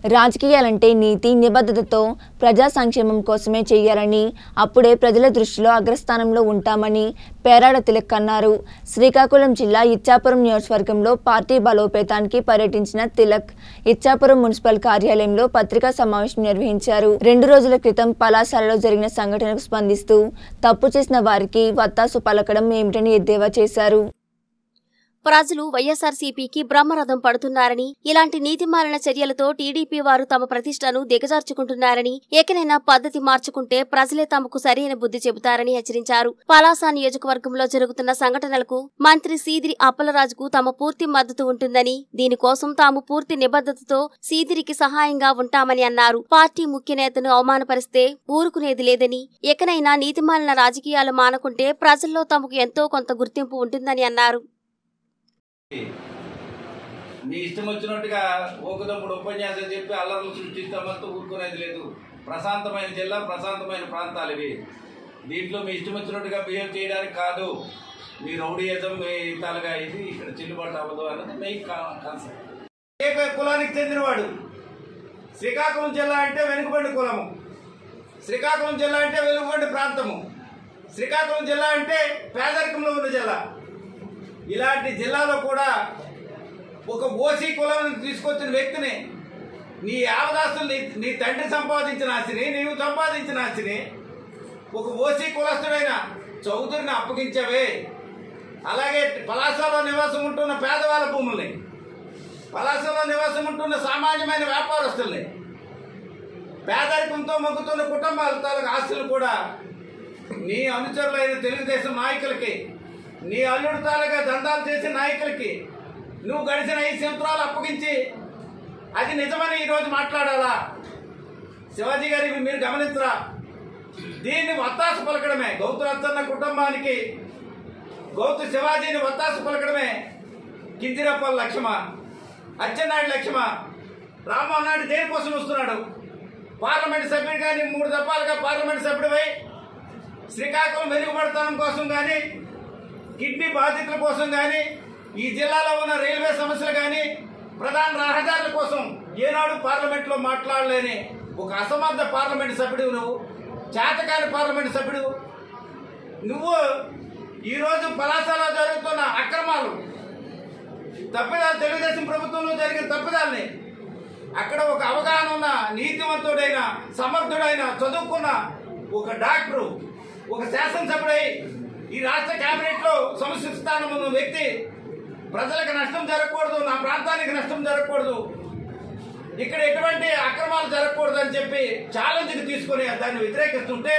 రాజకీయాలంటే నీతి నిబద్ధతతో ప్రజా సంక్షేమం కోసమే చేయాలని అప్పుడే ప్రజల దృష్టిలో అగ్రస్థానంలో ఉంటామని పేరాడ తిలక్ అన్నారు శ్రీకాకుళం జిల్లా ఇచ్చాపురం నియోజకవర్గంలో పార్టీ బలోపేతానికి పర్యటించిన తిలక్ ఇచ్చాపురం మున్సిపల్ కార్యాలయంలో పత్రికా సమావేశం నిర్వహించారు రెండు రోజుల క్రితం పలాశాలలో జరిగిన సంఘటనకు స్పందిస్తూ తప్పు చేసిన వారికి వత్తాసు పలకడం ఏమిటని ఎద్దేవా చేశారు ప్రజలు వైఎస్ఆర్సీపీకి బ్రహ్మరథం పడుతున్నారని ఇలాంటి నీతిమాలిన చర్యలతో టీడీపీ వారు తమ ప్రతిష్టను దిగజార్చుకుంటున్నారని ఏకనైనా పద్ధతి మార్చుకుంటే ప్రజలే తమకు సరైన బుద్ధి చెబుతారని హెచ్చరించారు పలాస నియోజకవర్గంలో జరుగుతున్న సంఘటనలకు మంత్రి సీదిరి అప్పలరాజుకు తమ పూర్తి మద్దతు ఉంటుందని దీనికోసం తాము పూర్తి నిబద్ధతతో సీదిరికి సహాయంగా ఉంటామని అన్నారు పార్టీ ముఖ్య నేతను అవమానపరిస్తే ఊరుకునేది లేదని ఎకనైనా నీతిమాలిన రాజకీయాలు మానకుంటే ప్రజల్లో తమకు ఎంతో కొంత గుర్తింపు ఉంటుందని అన్నారు మీ ఇష్టం వచ్చినట్టుగా ఓకుదప్పుడు ఉపన్యాసం చెప్పి అల్లర్లు సృష్టిస్తామంటూ ఊరుకునేది లేదు ప్రశాంతమైన జిల్లా ప్రశాంతమైన ప్రాంతాలు ఇవి దీంట్లో మీ ఇష్టం వచ్చినట్టుగా బిహేవ్ చేయడానికి కాదు మీ రౌడీయజం మీ తాలుగా ఇది ఇక్కడ చెల్లుబాటు అవ్వదు అన్నది మెయిన్ కాన్సెప్ట్ ఏ కులానికి చెందినవాడు శ్రీకాకుళం జిల్లా అంటే వెనుకబడి కులము శ్రీకాకుళం జిల్లా అంటే వెనుకబడి ప్రాంతము శ్రీకాకుళం జిల్లా అంటే పేదరికంలో ఉన్న జిల్లా ఇలాంటి జిల్లాలో కూడా ఒక ఓసీ కులం తీసుకొచ్చిన వ్యక్తిని నీ యావదాస్తులు నీ నీ తండ్రి సంపాదించిన ఆస్తిని నీవు సంపాదించిన ఆస్తిని ఒక ఓసీ కులస్తుడైన చౌదరిని అప్పగించావే అలాగే పలాసలో నివాసం ఉంటున్న పేదవాళ్ళ భూముల్ని పలాసలో నివాసం ఉంటున్న సామాన్యమైన వ్యాపారస్తుల్ని పేదరికంతో మొగ్గుతున్న కుటుంబాల తాలూకు ఆస్తులు కూడా నీ అనుచరులైన తెలుగుదేశం నాయకులకి నీ అల్లుడు తాలుగా దందాలు చేసే నాయకులకి నువ్వు గడిచిన ఐదు సంవత్సరాలు అప్పగించి అది నిజమని ఈరోజు మాట్లాడాలా శివాజీ గారి ఇవి మీరు గమనించరా దీన్ని వత్తాసు పలకడమే గౌతు రచ్చన్న కుటుంబానికి గౌతు శివాజీని వత్తాసు పలకడమే కిందిరప్పల లక్ష్యమా అచ్చెన్నాయుడు లక్ష్యమా రామ్మోహన్ నాయుడు దేనికోసం వస్తున్నాడు పార్లమెంట్ సభ్యుడు కానీ మూడు దఫాలుగా పార్లమెంట్ సభ్యుడివై శ్రీకాకుళం మెరుగుపడతనం కోసం కానీ కిడ్నీ బాధితుల కోసం కానీ ఈ జిల్లాలో ఉన్న రైల్వే సమస్యలు కానీ ప్రధాన రహదారుల కోసం ఏనాడు పార్లమెంట్లో మాట్లాడలేని ఒక అసమర్థ పార్లమెంట్ సభ్యుడు నువ్వు చేతకాని పార్లమెంట్ సభ్యుడు నువ్వు ఈరోజు పలాసలో జరుగుతున్న అక్రమాలు తప్పిదాలు తెలుగుదేశం ప్రభుత్వంలో జరిగిన తప్పిదాలని అక్కడ ఒక అవగాహన ఉన్న నీతివంతుడైన సమర్థుడైన చదువుకున్న ఒక డాక్టరు ఒక శాసనసభ్యుడై ఈ రాష్ట్ర కేబినెట్ లో సమస్య స్థానం ఉన్న వ్యక్తి ప్రజలకు నష్టం జరగకూడదు నా ప్రాంతానికి నష్టం జరగకూడదు ఇక్కడ ఎటువంటి అక్రమాలు జరగకూడదు అని చెప్పి ఛాలెంజ్కి తీసుకుని దాన్ని వ్యతిరేకిస్తుంటే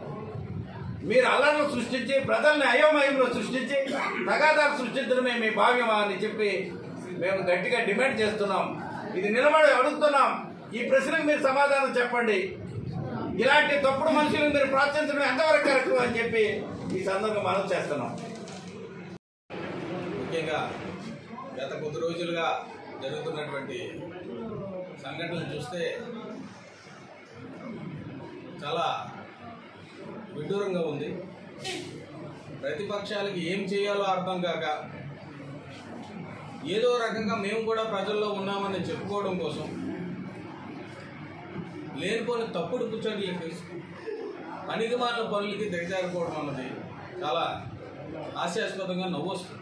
మీరు అల్లర్లు సృష్టించి ప్రజల్ని అయోమయంలో సృష్టించి తగాదాలు సృష్టించడమే మీ భావ్యమా అని చెప్పి మేము గట్టిగా డిమాండ్ చేస్తున్నాం ఇది నిలబడి అడుగుతున్నాం ఈ ప్రశ్నకు మీరు సమాధానం చెప్పండి ఇలాంటి తప్పుడు మనుషులను మీరు ప్రోత్సహించడం ఎంతవరకు కరెక్ట్ అని చెప్పి ఈ సందర్భంగా మనం చేస్తున్నాం ముఖ్యంగా గత కొద్ది రోజులుగా జరుగుతున్నటువంటి సంఘటనలు చూస్తే చాలా విడ్డూరంగా ఉంది ప్రతిపక్షాలకి ఏం చేయాలో అర్థం కాక ఏదో రకంగా మేము కూడా ప్రజల్లో ఉన్నామని చెప్పుకోవడం కోసం లేనిపోని తప్పుడు కుచ్చర్లకి పనికిమాలిన పనులకి దిగజారిపోవడం అన్నది చాలా హాస్యాస్పదంగా నవ్వొస్తుంది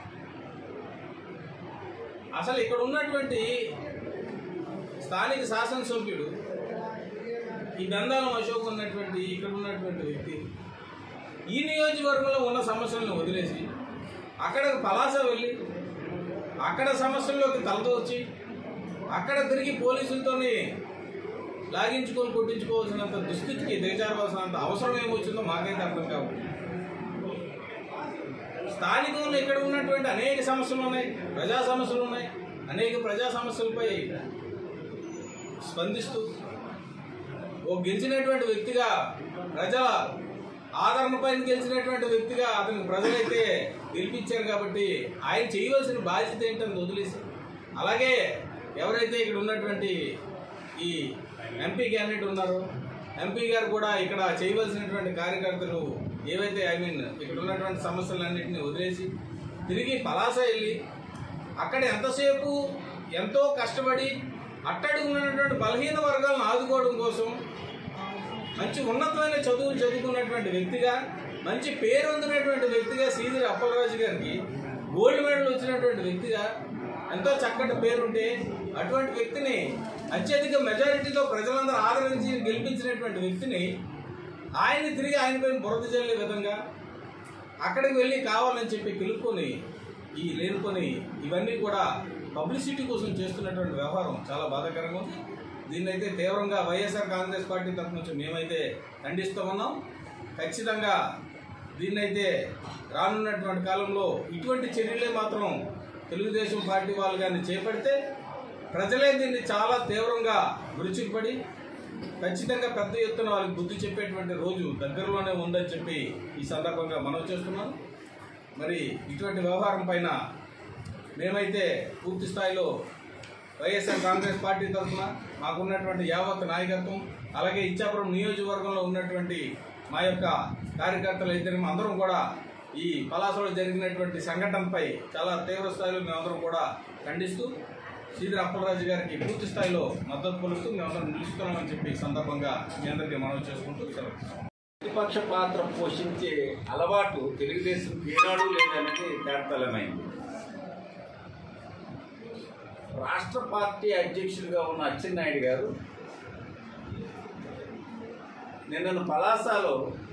అసలు ఇక్కడ ఉన్నటువంటి స్థానిక శాసనసభ్యుడు ఈ గంధాలం అశోక్ ఉన్నటువంటి ఇక్కడ ఉన్నటువంటి వ్యక్తి ఈ నియోజకవర్గంలో ఉన్న సమస్యలను వదిలేసి అక్కడ పలాస వెళ్ళి అక్కడ సమస్యల్లోకి తలదోచి అక్కడ తిరిగి పోలీసులతోని లాగించుకొని కొట్టించుకోవాల్సినంత దుస్థితికి దిగజారవలసినంత అవసరం ఏమొచ్చిందో మాకైతే అర్థం కావు స్థానికంలో ఇక్కడ ఉన్నటువంటి అనేక సమస్యలు ఉన్నాయి ప్రజా సమస్యలు ఉన్నాయి అనేక ప్రజా సమస్యలపై స్పందిస్తూ ఓ గెలిచినటువంటి వ్యక్తిగా ప్రజల ఆదరణ పైన గెలిచినటువంటి వ్యక్తిగా అతనికి ప్రజలైతే గెలిపించారు కాబట్టి ఆయన చేయవలసిన బాధ్యత ఏంటని వదిలేసి అలాగే ఎవరైతే ఇక్కడ ఉన్నటువంటి ఈ ఎంపీ క్యాండిడేట్ ఉన్నారో ఎంపీ గారు కూడా ఇక్కడ చేయవలసినటువంటి కార్యకర్తలు ఏవైతే ఐ మీన్ ఇక్కడ ఉన్నటువంటి సమస్యలన్నింటినీ వదిలేసి తిరిగి పలాస వెళ్ళి అక్కడ ఎంతసేపు ఎంతో కష్టపడి అట్టడుగున్నటువంటి బలహీన వర్గాలను ఆదుకోవడం కోసం మంచి ఉన్నతమైన చదువులు చదువుకున్నటువంటి వ్యక్తిగా మంచి పేరు పొందినటువంటి వ్యక్తిగా సీదిరి అప్పలరాజు గారికి గోల్డ్ మెడల్ వచ్చినటువంటి వ్యక్తిగా ఎంతో చక్కటి పేరుంటే అటువంటి వ్యక్తిని అత్యధిక మెజారిటీతో ప్రజలందరూ ఆదరించి గెలిపించినటువంటి వ్యక్తిని ఆయన్ని తిరిగి ఆయనపైన బురద చల్లే విధంగా అక్కడికి వెళ్ళి కావాలని చెప్పి పిలుపుకొని ఈ లేనుకొని ఇవన్నీ కూడా పబ్లిసిటీ కోసం చేస్తున్నటువంటి వ్యవహారం చాలా బాధాకరంగా ఉంది దీన్ని అయితే తీవ్రంగా వైఎస్ఆర్ కాంగ్రెస్ పార్టీ తరఫు నుంచి మేమైతే ఖండిస్తూ ఉన్నాం ఖచ్చితంగా దీన్నైతే రానున్నటువంటి కాలంలో ఇటువంటి చర్యలే మాత్రం తెలుగుదేశం పార్టీ వాళ్ళు కానీ చేపడితే ప్రజలే దీన్ని చాలా తీవ్రంగా విరుచుకుపడి ఖచ్చితంగా పెద్ద ఎత్తున వాళ్ళకి బుద్ధి చెప్పేటువంటి రోజు దగ్గరలోనే ఉందని చెప్పి ఈ సందర్భంగా మనవి చేస్తున్నాను మరి ఇటువంటి వ్యవహారం పైన మేమైతే పూర్తి స్థాయిలో వైఎస్ఆర్ కాంగ్రెస్ పార్టీ తరఫున మాకున్నటువంటి యావత్ నాయకత్వం అలాగే ఇచ్చాపురం నియోజకవర్గంలో ఉన్నటువంటి మా యొక్క కార్యకర్తలు ఇద్దరం అందరం కూడా ఈ పలాసలో జరిగినటువంటి సంఘటనపై చాలా తీవ్ర స్థాయిలో మేమందరం కూడా ఖండిస్తూ శ్రీధర్ అప్పలరాజు గారికి పూర్తి స్థాయిలో మద్దతు పలుకుతూ మేమందరం నిలుస్తున్నామని చెప్పి ఈ సందర్భంగా మీ అందరికీ మనవి చేసుకుంటూ సెలవు ప్రతిపక్ష పాత్ర పోషించే అలవాటు తెలుగుదేశం ఏనాడు లేదనేది తేటతలమైంది రాష్ట్ర పార్టీ అధ్యక్షుడిగా ఉన్న అచ్చెన్నాయుడు గారు నిన్న పలాసలో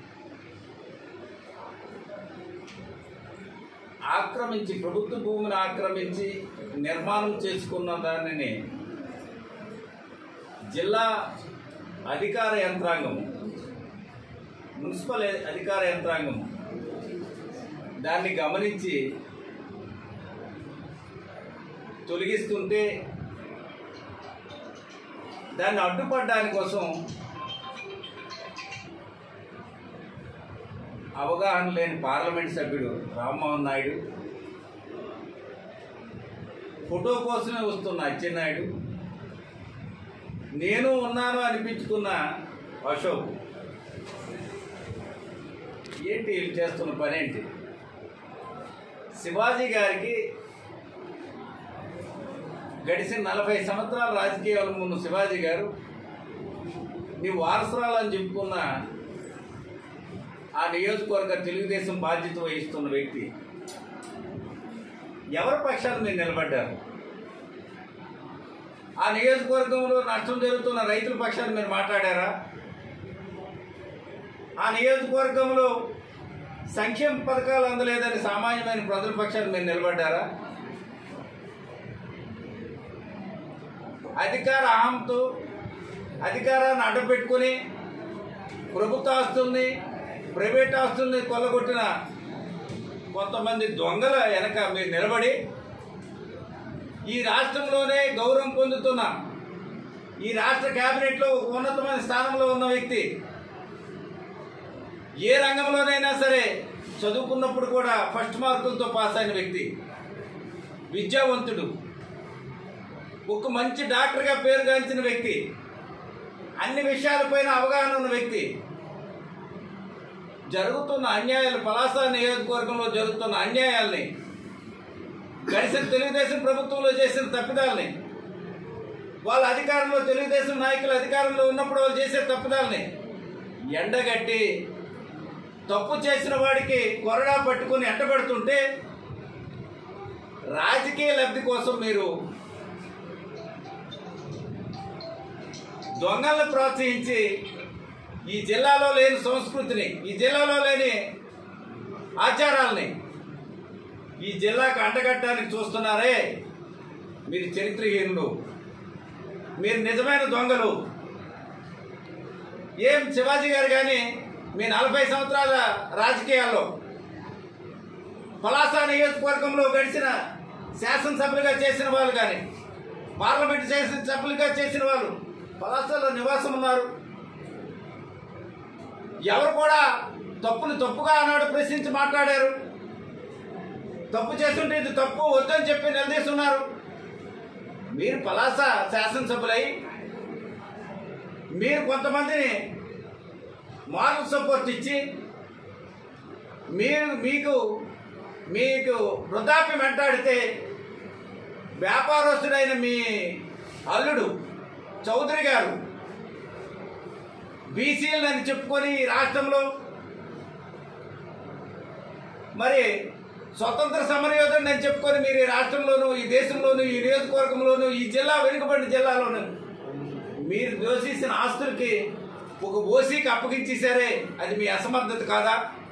ఆక్రమించి ప్రభుత్వ భూమిని ఆక్రమించి నిర్మాణం చేసుకున్న దానిని జిల్లా అధికార యంత్రాంగం మున్సిపల్ అధికార యంత్రాంగం దాన్ని గమనించి తొలగిస్తుంటే దాన్ని అడ్డుపడడానికి కోసం అవగాహన లేని పార్లమెంట్ సభ్యుడు రామ్మోహన్ నాయుడు ఫోటో కోసమే వస్తున్న అచ్చెన్నాయుడు నేను ఉన్నాను అనిపించుకున్న అశోక్ ఏంటి వీళ్ళు చేస్తున్న పని ఏంటి శివాజీ గారికి గడిచిన నలభై సంవత్సరాల రాజకీయాల ముందు శివాజీ గారు నీ వారసురాలని చెప్పుకున్న ఆ నియోజకవర్గ తెలుగుదేశం బాధ్యత వహిస్తున్న వ్యక్తి ఎవరి పక్షాన మీరు నిలబడ్డారు ఆ నియోజకవర్గంలో నష్టం జరుగుతున్న రైతుల పక్షాన మీరు మాట్లాడారా ఆ నియోజకవర్గంలో సంక్షేమ పథకాలు అందలేదని సామాన్యమైన ప్రజల పక్షాన్ని మీరు నిలబడ్డారా అధికార అహంతో అధికారాన్ని అడ్డపెట్టుకుని ప్రభుత్వ ఆస్తుల్ని ప్రైవేట్ ఆస్తుల్ని కొల్లగొట్టిన కొంతమంది దొంగల వెనక మీరు నిలబడి ఈ రాష్ట్రంలోనే గౌరవం పొందుతున్న ఈ రాష్ట్ర కేబినెట్లో ఒక ఉన్నతమైన స్థానంలో ఉన్న వ్యక్తి ఏ రంగంలోనైనా సరే చదువుకున్నప్పుడు కూడా ఫస్ట్ మార్కులతో పాస్ అయిన వ్యక్తి విద్యావంతుడు ఒక మంచి డాక్టర్గా పేరుగాంచిన వ్యక్తి అన్ని విషయాలపైన అవగాహన ఉన్న వ్యక్తి జరుగుతున్న అన్యాయాలు పలాస నియోజకవర్గంలో జరుగుతున్న అన్యాయాల్ని గడిచిన తెలుగుదేశం ప్రభుత్వంలో చేసిన తప్పిదాలని వాళ్ళ అధికారంలో తెలుగుదేశం నాయకులు అధికారంలో ఉన్నప్పుడు వాళ్ళు చేసే తప్పిదాలని ఎండగట్టి తప్పు చేసిన వాడికి కొరడా పట్టుకుని ఎంటబడుతుంటే రాజకీయ లబ్ధి కోసం మీరు దొంగలను ప్రోత్సహించి ఈ జిల్లాలో లేని సంస్కృతిని ఈ జిల్లాలో లేని ఆచారాలని ఈ జిల్లాకు అంటగట్టడానికి చూస్తున్నారే మీరు చరిత్రహీనులు మీరు నిజమైన దొంగలు ఏం శివాజీ గారు కానీ మీ నలభై సంవత్సరాల రాజకీయాల్లో పలాస నియోజకవర్గంలో గడిచిన శాసనసభ్యులుగా చేసిన వాళ్ళు కానీ పార్లమెంట్ చేసిన సభ్యులుగా చేసిన వాళ్ళు పలాసలో నివాసం ఉన్నారు ఎవరు కూడా తప్పుని తప్పుగా ఆనాడు ప్రశ్నించి మాట్లాడారు తప్పు చేస్తుంటే ఇది తప్పు వద్దని చెప్పి నిలదీస్తున్నారు మీరు పలాస శాసనసభ్యులై మీరు కొంతమందిని మారల్ సపోర్ట్ ఇచ్చి మీరు మీకు మీకు వృద్ధాప్యం వెంటాడితే వ్యాపారస్తుడైన మీ అల్లుడు చౌదరి గారు బీసీలని చెప్పుకొని ఈ రాష్ట్రంలో మరి స్వతంత్ర సమరయోధుడు అని చెప్పుకొని మీరు ఈ రాష్ట్రంలోను ఈ దేశంలోను ఈ నియోజకవర్గంలోను ఈ జిల్లా వెనుకబడిన జిల్లాలోను మీరు దోషించిన ఆస్తులకి ఒక ఓసీకి అప్పగించేశారే అది మీ అసమర్థత కాదా